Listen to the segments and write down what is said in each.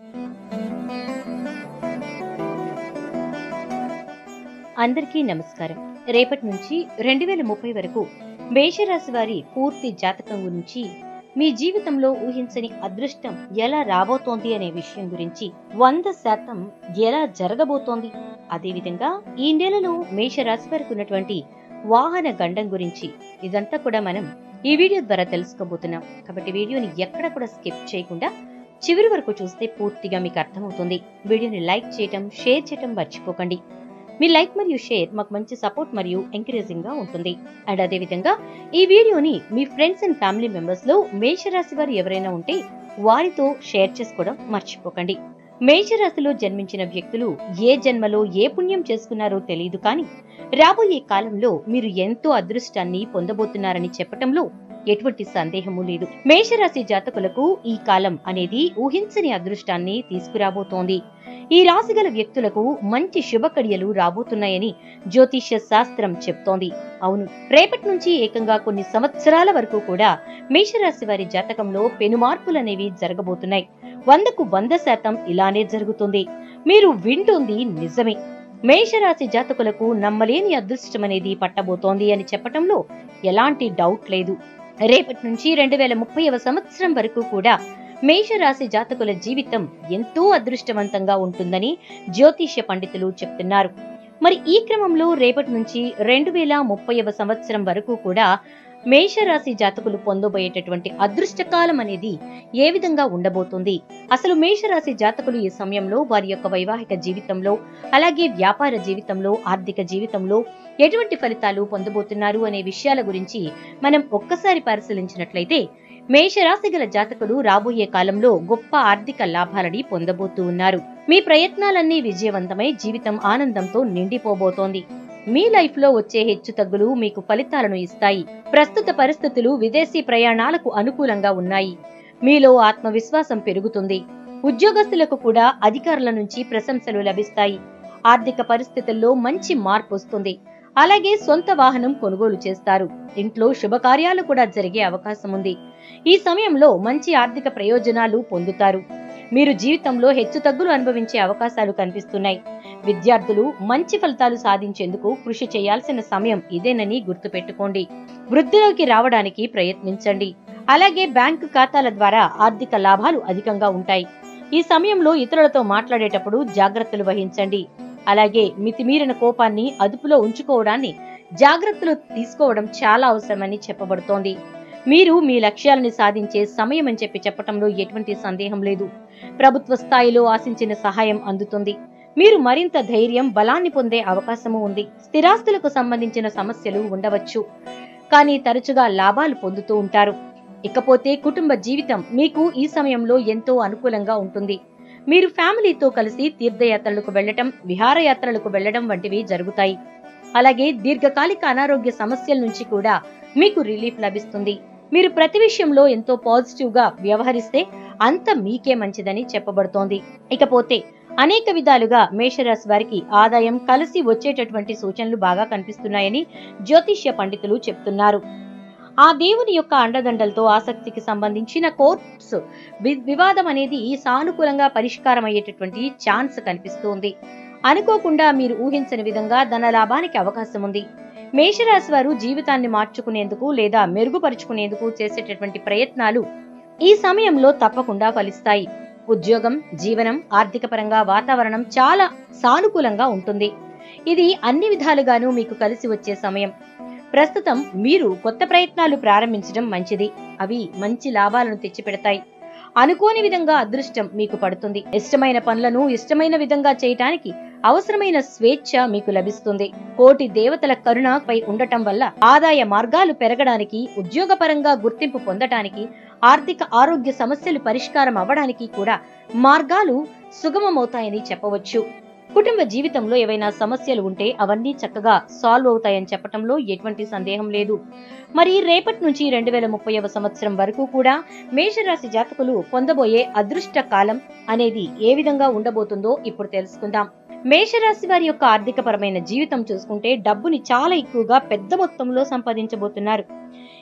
అందరికీ నమస్కారం రేపటి నుంచి రెండు వేల ముప్పై వరకు మేషరాశి వారి పూర్తి జాతకం గురించి మీ జీవితంలో ఊహించని అదృష్టం ఎలా రాబోతోంది అనే విషయం గురించి వంద శాతం ఎలా జరగబోతోంది అదేవిధంగా ఈ నెలలో మేషరాశి వారికి ఉన్నటువంటి వాహన గండం గురించి ఇదంతా కూడా మనం ఈ వీడియో ద్వారా తెలుసుకోబోతున్నాం కాబట్టి వీడియోని ఎక్కడ కూడా స్కిప్ చేయకుండా చివరి వరకు చూస్తే పూర్తిగా మీకు అర్థమవుతుంది వీడియోని లైక్ చేయటం షేర్ చేయటం మర్చిపోకండి మీ లైక్ మరియు షేర్ మాకు మంచి సపోర్ట్ మరియు ఎంకరేజింగ్ గా ఉంటుంది అండ్ అదే విధంగా ఈ వీడియోని మీ ఫ్రెండ్స్ అండ్ ఫ్యామిలీ మెంబర్స్ లో మేషరాశి వారు ఎవరైనా ఉంటే వారితో షేర్ చేసుకోవడం మర్చిపోకండి మేషరాశిలో జన్మించిన వ్యక్తులు ఏ జన్మలో ఏ పుణ్యం చేసుకున్నారో తెలియదు కానీ రాబోయే కాలంలో మీరు ఎంతో అదృష్టాన్ని పొందబోతున్నారని చెప్పటంలో ఎటువంటి సందేహము లేదు మేషరాశి జాతకులకు ఈ కాలం అనేది ఊహించని అదృష్టాన్ని తీసుకురాబోతోంది ఈ రాశి గల వ్యక్తులకు మంచి శుభకడియలు రాబోతున్నాయని జ్యోతిష్య శాస్త్రం చెప్తోంది అవును రేపటి నుంచి ఏకంగా కొన్ని సంవత్సరాల వరకు కూడా మేషరాశి వారి జాతకంలో పెను మార్పులనేవి జరగబోతున్నాయి వందకు వంద శాతం ఇలానే జరుగుతుంది మీరు వింటుంది నిజమే మేషరాశి జాతకులకు నమ్మలేని అదృష్టం అనేది పట్టబోతోంది అని చెప్పటంలో ఎలాంటి డౌట్ లేదు రేపటి నుంచి రెండు వేల ముప్పైవ సంవత్సరం వరకు కూడా మేషరాశి జాతకుల జీవితం ఎంతో అదృష్టవంతంగా ఉంటుందని జ్యోతిష్య పండితులు చెప్తున్నారు మరి ఈ క్రమంలో రేపటి నుంచి రెండు వేల ముప్పైవ సంవత్సరం వరకు కూడా మేషరాశి జాతకులు పొందబోయేటటువంటి అదృష్టకాలం అనేది ఏ విధంగా ఉండబోతుంది అసలు మేషరాశి జాతకులు ఈ సమయంలో వారి యొక్క వైవాహిక జీవితంలో అలాగే వ్యాపార జీవితంలో ఆర్థిక జీవితంలో ఎటువంటి ఫలితాలు పొందబోతున్నారు అనే విషయాల గురించి మనం ఒక్కసారి పరిశీలించినట్లయితే మేషరాశి గల జాతకులు రాబోయే కాలంలో గొప్ప ఆర్థిక లాభాలని పొందబోతూ ఉన్నారు మీ ప్రయత్నాలన్నీ విజయవంతమై జీవితం ఆనందంతో నిండిపోబోతోంది మీ లైఫ్ లో వచ్చే హెచ్చు తగ్గులు మీకు ఫలితాలను ఇస్తాయి ప్రస్తుత పరిస్థితులు విదేశీ ప్రయాణాలకు అనుకూలంగా ఉన్నాయి మీలో ఆత్మవిశ్వాసం పెరుగుతుంది ఉద్యోగస్తులకు కూడా అధికారుల నుంచి ప్రశంసలు లభిస్తాయి ఆర్థిక పరిస్థితుల్లో మంచి మార్పు వస్తుంది అలాగే సొంత వాహనం కొనుగోలు చేస్తారు ఇంట్లో శుభకార్యాలు కూడా జరిగే అవకాశం ఉంది ఈ సమయంలో మంచి ఆర్థిక ప్రయోజనాలు పొందుతారు మీరు జీవితంలో హెచ్చుతగ్గులు అనుభవించే అవకాశాలు కనిపిస్తున్నాయి విద్యార్థులు మంచి ఫలితాలు సాధించేందుకు కృషి చేయాల్సిన సమయం ఇదేనని గుర్తుపెట్టుకోండి వృద్ధిలోకి రావడానికి ప్రయత్నించండి అలాగే బ్యాంకు ఖాతాల ద్వారా ఆర్థిక లాభాలు అధికంగా ఉంటాయి ఈ సమయంలో ఇతరులతో మాట్లాడేటప్పుడు జాగ్రత్తలు వహించండి అలాగే మితిమీరిన కోపాన్ని అదుపులో ఉంచుకోవడాన్ని జాగ్రత్తలు తీసుకోవడం చాలా అవసరమని చెప్పబడుతోంది మీరు మీ లక్ష్యాలను సాధించే సమయం అని చెప్పి చెప్పటంలో ఎటువంటి సందేహం లేదు ప్రభుత్వ స్థాయిలో ఆశించిన సహాయం అందుతుంది మీరు మరింత ధైర్యం బలాన్ని పొందే అవకాశము ఉంది స్థిరాస్తులకు సంబంధించిన సమస్యలు ఉండవచ్చు కానీ తరచుగా లాభాలు పొందుతూ ఉంటారు ఇకపోతే కుటుంబ జీవితం మీకు ఈ సమయంలో ఎంతో అనుకూలంగా ఉంటుంది మీరు ఫ్యామిలీతో కలిసి తీర్థయాత్రలకు వెళ్లటం విహారయాత్రలకు వెళ్లడం వంటివి జరుగుతాయి అలాగే దీర్ఘకాలిక అనారోగ్య సమస్యల నుంచి కూడా మీకు రిలీఫ్ లభిస్తుంది మీరు ప్రతి విషయంలో ఎంతో పాజిటివ్ గా వ్యవహరిస్తే అంత మీకే మంచిదని చెప్పబడుతోంది ఇకపోతే అనేక విధాలుగా మేషరాశి వారికి ఆదాయం కలిసి వచ్చేటటువంటి సూచనలు బాగా కనిపిస్తున్నాయని జ్యోతిష్య పండితులు చెప్తున్నారు ఆ దేవుని యొక్క అండదండలతో ఆసక్తికి సంబంధించిన కోర్ట్స్ వివాదం అనేది సానుకూలంగా పరిష్కారం అయ్యేటటువంటి ఛాన్స్ కనిపిస్తోంది అనుకోకుండా మీరు ఊహించని విధంగా ధన లాభానికి అవకాశం ఉంది మేషరాశి వారు జీవితాన్ని మార్చుకునేందుకు లేదా మెరుగుపరుచుకునేందుకు చేసేటటువంటి ప్రయత్నాలు ఈ సమయంలో తప్పకుండా ఫలిస్తాయి ఉద్యోగం జీవనం ఆర్థిక పరంగా వాతావరణం చాలా సానుకూలంగా ఉంటుంది ఇది అన్ని విధాలుగాను మీకు కలిసి వచ్చే సమయం ప్రస్తుతం మీరు కొత్త ప్రయత్నాలు ప్రారంభించడం మంచిది అవి మంచి లాభాలను తెచ్చిపెడతాయి అనుకోని విధంగా అదృష్టం మీకు పడుతుంది ఇష్టమైన పనులను ఇష్టమైన విధంగా చేయటానికి అవసరమైన స్వేచ్ఛ మీకు లభిస్తుంది కోటి దేవతల కరుణపై ఉండటం వల్ల ఆదాయ మార్గాలు పెరగడానికి ఉద్యోగపరంగా గుర్తింపు పొందటానికి ఆర్థిక ఆరోగ్య సమస్యలు పరిష్కారం అవ్వడానికి కూడా మార్గాలు సుగమమవుతాయని చెప్పవచ్చు కుటుంబ జీవితంలో ఏవైనా సమస్యలు ఉంటే అవన్నీ చక్కగా సాల్వ్ అవుతాయని చెప్పటంలో ఎటువంటి సందేహం లేదు మరి రేపటి నుంచి రెండు వేల ముప్పైవ సంవత్సరం వరకు కూడా మేషరాశి జాతకులు పొందబోయే అదృష్ట కాలం అనేది ఏ విధంగా ఉండబోతుందో ఇప్పుడు తెలుసుకుందాం మేషరాశి వారి యొక్క ఆర్థిక పరమైన జీవితం చూసుకుంటే డబ్బుని చాలా ఎక్కువగా పెద్ద మొత్తంలో సంపాదించబోతున్నారు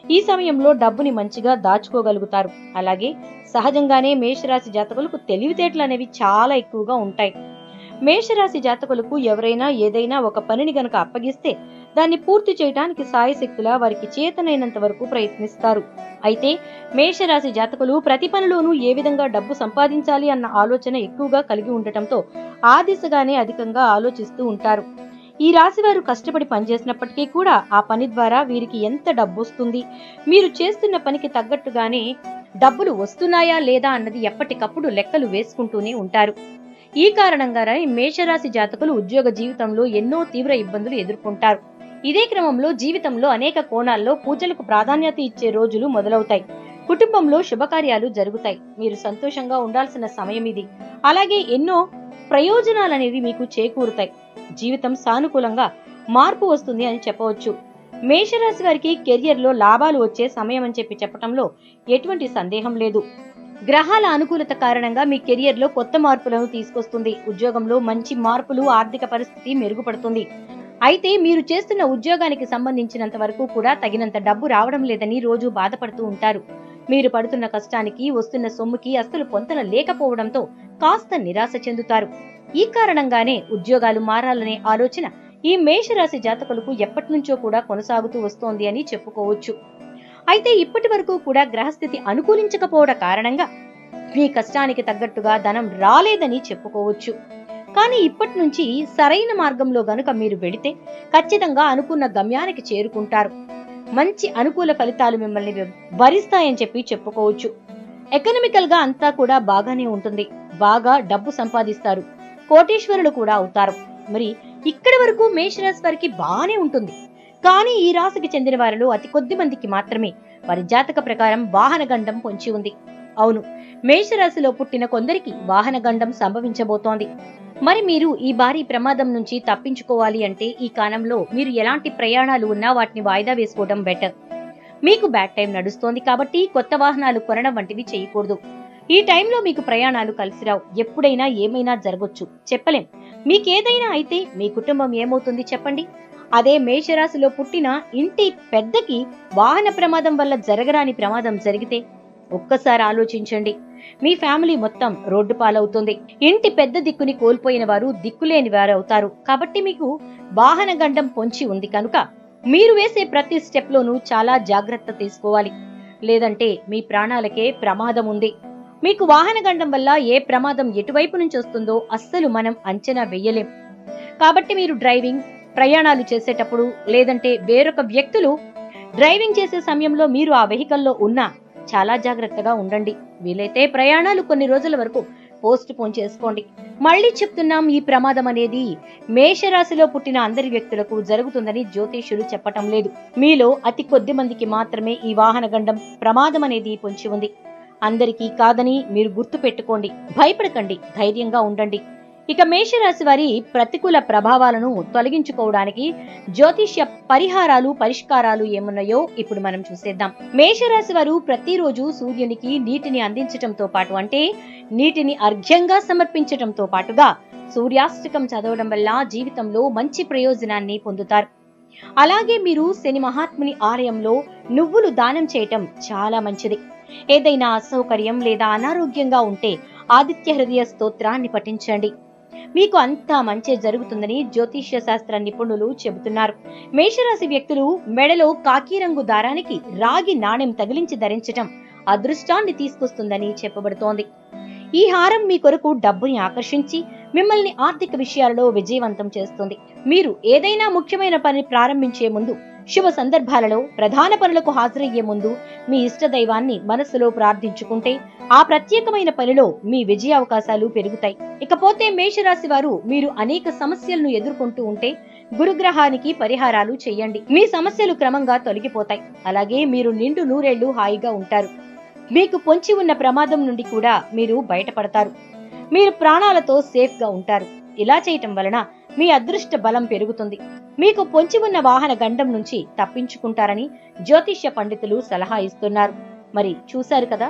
ఈ సమయంలో డబ్బుని మంచిగా దాచుకోగలుగుతారు అలాగే సహజంగానే మేషరాశి జాతకులకు తెలివితేటలు అనేవి చాలా ఎక్కువగా ఉంటాయి మేషరాశి జాతకులకు ఎవరైనా ఏదైనా ఒక పనిని గనక అప్పగిస్తే దాన్ని పూర్తి చేయడానికి సాయశక్తులా వారికి చేతనైనంత వరకు ప్రయత్నిస్తారు అయితే మేషరాశి జాతకులు ప్రతి పనిలోనూ ఏ విధంగా డబ్బు సంపాదించాలి అన్న ఆలోచన ఎక్కువగా కలిగి ఉండటంతో ఆ దిశగానే అధికంగా ఆలోచిస్తూ ఉంటారు ఈ రాశి వారు కష్టపడి పనిచేసినప్పటికీ కూడా ఆ పని ద్వారా వీరికి ఎంత డబ్బు వస్తుంది మీరు చేస్తున్న పనికి తగ్గట్టుగానే డబ్బులు వస్తున్నాయా లేదా అన్నది ఎప్పటికప్పుడు లెక్కలు వేసుకుంటూనే ఉంటారు ఈ కారణంగానే మేషరాశి జాతకులు ఉద్యోగ జీవితంలో ఎన్నో తీవ్ర ఇబ్బందులు ఎదుర్కొంటారు ఇదే క్రమంలో జీవితంలో అనేక కోణాల్లో పూజలకు ప్రాధాన్యత ఇచ్చే రోజులు మొదలవుతాయి కుటుంబంలో శుభకార్యాలు జరుగుతాయి మీరు సంతోషంగా ఉండాల్సిన సమయం ఇది అలాగే ఎన్నో ప్రయోజనాలనేవి మీకు చేకూరుతాయి జీవితం సానుకూలంగా మార్పు వస్తుంది అని చెప్పవచ్చు మేషరాశి వారికి కెరియర్ లో లాభాలు వచ్చే సమయం అని చెప్పి చెప్పటంలో ఎటువంటి సందేహం లేదు గ్రహాల అనుకూలత కారణంగా మీ కెరియర్ లో కొత్త మార్పులను తీసుకొస్తుంది ఉద్యోగంలో మంచి మార్పులు ఆర్థిక పరిస్థితి మెరుగుపడుతుంది అయితే మీరు చేస్తున్న ఉద్యోగానికి సంబంధించినంత వరకు కూడా తగినంత డబ్బు రావడం లేదని రోజు బాధపడుతూ ఉంటారు మీరు పడుతున్న కష్టానికి వస్తున్న సొమ్ముకి అస్సలు పొంతన లేకపోవడంతో కాస్త నిరాశ చెందుతారు ఈ కారణంగానే ఉద్యోగాలు మారాలనే ఆలోచన ఈ మేషరాశి జాతకులకు ఎప్పటి నుంచో కూడా కొనసాగుతూ వస్తోంది అని చెప్పుకోవచ్చు అయితే ఇప్పటి వరకు కూడా గ్రహస్థితి అనుకూలించకపోవడం కారణంగా మీ కష్టానికి తగ్గట్టుగా ధనం రాలేదని చెప్పుకోవచ్చు కానీ ఇప్పటి నుంచి సరైన మార్గంలో గనుక మీరు వెడితే ఖచ్చితంగా అనుకున్న గమ్యానికి చేరుకుంటారు మంచి అనుకూల ఫలితాలు మిమ్మల్ని వరిస్తాయని చెప్పి చెప్పుకోవచ్చు ఎకనామికల్ గా అంతా కూడా బాగానే ఉంటుంది బాగా డబ్బు సంపాదిస్తారు కోటీశ్వరులు కూడా అవుతారు మరి ఇక్కడి వరకు మేషరాశి వారికి బాగానే ఉంటుంది కానీ ఈ రాశికి చెందిన వారిలో అతి కొద్ది మందికి మాత్రమే వారి జాతక ప్రకారం వాహన గండం పొంచి ఉంది అవును మేషరాశిలో పుట్టిన కొందరికి వాహన గండం సంభవించబోతోంది మరి మీరు ఈ భారీ ప్రమాదం నుంచి తప్పించుకోవాలి అంటే ఈ కాలంలో మీరు ఎలాంటి ప్రయాణాలు ఉన్నా వాటిని వాయిదా వేసుకోవడం బెటర్ మీకు బ్యాడ్ టైం నడుస్తోంది కాబట్టి కొత్త వాహనాలు కొనడం వంటివి చేయకూడదు ఈ టైంలో మీకు ప్రయాణాలు కలిసిరావు ఎప్పుడైనా ఏమైనా జరగొచ్చు చెప్పలేం మీకేదైనా అయితే మీ కుటుంబం ఏమవుతుంది చెప్పండి అదే మేషరాశిలో పుట్టిన ఇంటి పెద్దకి వాహన ప్రమాదం వల్ల జరగరాని ప్రమాదం జరిగితే ఒక్కసారి ఆలోచించండి మీ ఫ్యామిలీ మొత్తం రోడ్డు పాలవుతుంది ఇంటి పెద్ద దిక్కుని కోల్పోయిన వారు దిక్కులేని వారు అవుతారు కాబట్టి మీకు వాహన గండం పొంచి ఉంది కనుక మీరు వేసే ప్రతి స్టెప్ లోనూ చాలా జాగ్రత్త తీసుకోవాలి లేదంటే మీ ప్రాణాలకే ప్రమాదం ఉంది మీకు వాహన గండం వల్ల ఏ ప్రమాదం ఎటువైపు నుంచి వస్తుందో అస్సలు మనం అంచనా వెయ్యలేం కాబట్టి మీరు డ్రైవింగ్ ప్రయాణాలు చేసేటప్పుడు లేదంటే వేరొక వ్యక్తులు డ్రైవింగ్ చేసే సమయంలో మీరు ఆ వెహికల్లో ఉన్నా చాలా జాగ్రత్తగా ఉండండి వీలైతే ప్రయాణాలు కొన్ని రోజుల వరకు పోస్ట్ పోన్ చేసుకోండి మళ్ళీ చెప్తున్నాం ఈ ప్రమాదం అనేది మేషరాశిలో పుట్టిన అందరి వ్యక్తులకు జరుగుతుందని జ్యోతిష్యులు చెప్పటం లేదు మీలో అతి కొద్ది మందికి మాత్రమే ఈ వాహన గండం ప్రమాదం అనేది పొంచి ఉంది అందరికీ కాదని మీరు గుర్తు పెట్టుకోండి భయపడకండి ధైర్యంగా ఉండండి ఇక మేషరాశి వారి ప్రతికూల ప్రభావాలను తొలగించుకోవడానికి జ్యోతిష్య పరిహారాలు పరిష్కారాలు ఏమున్నాయో ఇప్పుడు మనం చూసేద్దాం మేషరాశి వారు ప్రతిరోజు సూర్యునికి నీటిని అందించటంతో పాటు అంటే నీటిని అర్ఘ్యంగా సమర్పించటంతో పాటుగా సూర్యాష్టకం చదవడం వల్ల జీవితంలో మంచి ప్రయోజనాన్ని పొందుతారు అలాగే మీరు శని మహాత్ముని ఆలయంలో నువ్వులు దానం చేయటం చాలా మంచిది ఏదైనా అసౌకర్యం లేదా అనారోగ్యంగా ఉంటే ఆదిత్య హృదయ స్తోత్రాన్ని పఠించండి మీకు అంతా మంచి జరుగుతుందని జ్యోతిష్య శాస్త్ర నిపుణులు చెబుతున్నారు మేషరాశి వ్యక్తులు మెడలో కాకి రంగు దారానికి రాగి నాణెం తగిలించి ధరించటం అదృష్టాన్ని తీసుకొస్తుందని చెప్పబడుతోంది ఈ హారం మీ కొరకు డబ్బుని ఆకర్షించి మిమ్మల్ని ఆర్థిక విషయాలలో విజయవంతం చేస్తుంది మీరు ఏదైనా ముఖ్యమైన పని ప్రారంభించే ముందు శుభ సందర్భాలలో ప్రధాన పనులకు హాజరయ్యే ముందు మీ ఇష్ట దైవాన్ని మనస్సులో ప్రార్థించుకుంటే ఆ ప్రత్యేకమైన పనిలో మీ విజయ అవకాశాలు పెరుగుతాయి ఇకపోతే మేషరాశి వారు మీరు అనేక సమస్యలను ఎదుర్కొంటూ ఉంటే గురుగ్రహానికి పరిహారాలు చేయండి మీ సమస్యలు క్రమంగా తొలగిపోతాయి అలాగే మీరు నిండు నూరేళ్లు హాయిగా ఉంటారు మీకు పొంచి ఉన్న ప్రమాదం నుండి కూడా మీరు బయటపడతారు మీరు ప్రాణాలతో సేఫ్ గా ఉంటారు ఇలా చేయటం వలన మీ అదృష్ట బలం పెరుగుతుంది మీకు పొంచి ఉన్న వాహన గండం నుంచి తప్పించుకుంటారని జ్యోతిష్య పండితులు సలహా ఇస్తున్నారు మరి చూశారు కదా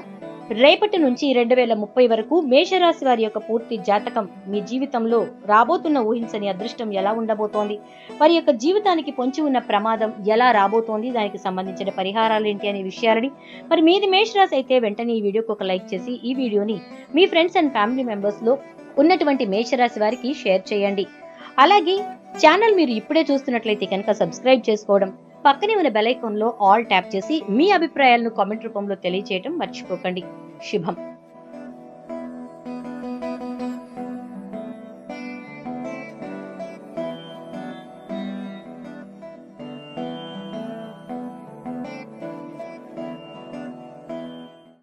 రేపటి నుంచి రెండు వేల ముప్పై వరకు మేషరాశి వారి యొక్క పూర్తి జాతకం మీ జీవితంలో రాబోతున్న ఊహించని అదృష్టం ఎలా ఉండబోతోంది వారి యొక్క జీవితానికి పొంచి ఉన్న ప్రమాదం ఎలా రాబోతోంది దానికి సంబంధించిన పరిహారాలు ఏంటి అనే విషయాలని మరి మీది మేషరాశి అయితే వెంటనే ఈ వీడియోకి ఒక లైక్ చేసి ఈ వీడియోని మీ ఫ్రెండ్స్ అండ్ ఫ్యామిలీ మెంబర్స్ లో ఉన్నటువంటి మేషరాశి వారికి షేర్ చేయండి అలాగే ఛానల్ మీరు ఇప్పుడే చూస్తున్నట్లయితే కనుక సబ్స్క్రైబ్ చేసుకోవడం పక్కనే ఉన్న బెల్ ఐకాన్ లో ఆల్ ట్యాప్ చేసి మీ అభిప్రాయాలను కామెంట్ రూపంలో తెలియజేయడం మర్చిపోకండి శుభం